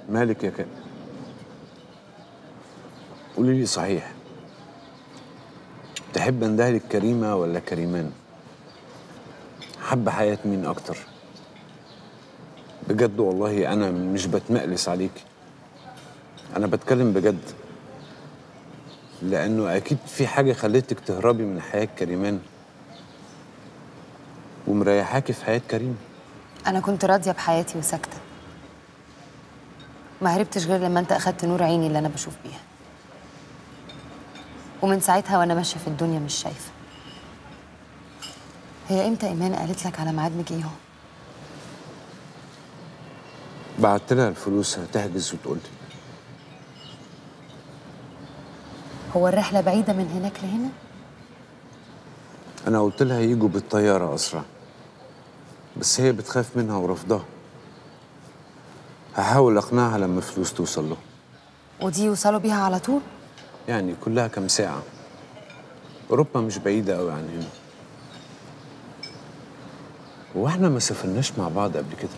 مالك يا كا قولي لي صحيح تحب اندهلك كريمة ولا كريمان حب حياة مين أكتر بجد والله أنا مش بتمقلس عليك أنا بتكلم بجد لأنه أكيد في حاجة خلتك تهربي من حياة كريمان ومريحاكي في حياة كريم انا كنت راضيه بحياتي وساكته ما هربتش غير لما انت اخدت نور عيني اللي انا بشوف بيها ومن ساعتها وانا ماشيه في الدنيا مش شايفه هي امتى ايمان قالت لك على ميعاد مجيهم بعت لها الفلوس هتحجز وتقول لي هو الرحله بعيده من هناك لهنا أنا قلت لها يجوا بالطيارة أسرع بس هي بتخاف منها ورفضها هحاول أقنعها لما الفلوس توصل له ودي يوصلوا بيها على طول يعني كلها كام ساعة أوروبا مش بعيدة أوي عن هنا هو احنا ما سافرناش مع بعض قبل كده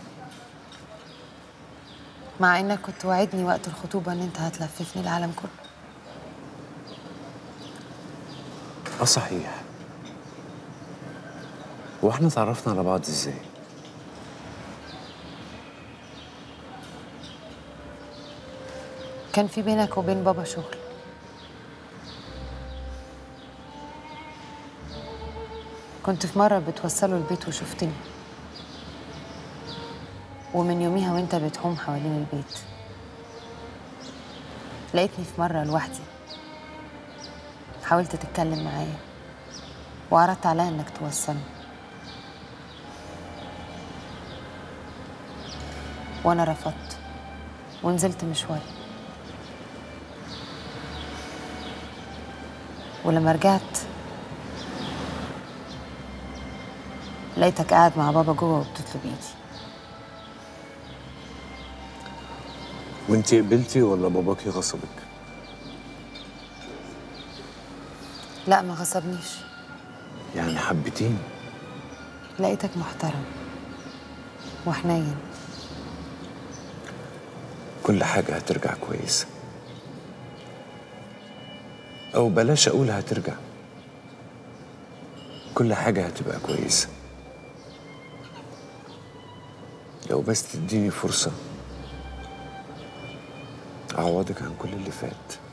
مع انك كنت وعدني وقت الخطوبه ان انت هتلففني العالم كله اه صحيح هو احنا اتعرفنا على بعض ازاي كان في بينك وبين بابا شغل كنت في مرة بتوصله البيت وشفتني ومن يوميها وانت بتحوم حوالين البيت لقيتني في مرة لوحدي حاولت تتكلم معايا وعرضت عليا انك توصلني وانا رفضت ونزلت مشواري ولما رجعت لقيتك قاعد مع بابا جوه وبتطلب ايدي وانتي قبلتي ولا باباكي غصبك لا ما غصبنيش يعني حبيتيني لقيتك محترم وحنين كل حاجة هترجع كويسة أو بلاش أقول هترجع كل حاجة هتبقى كويسة لو بس تديني فرصة أعوضك عن كل اللي فات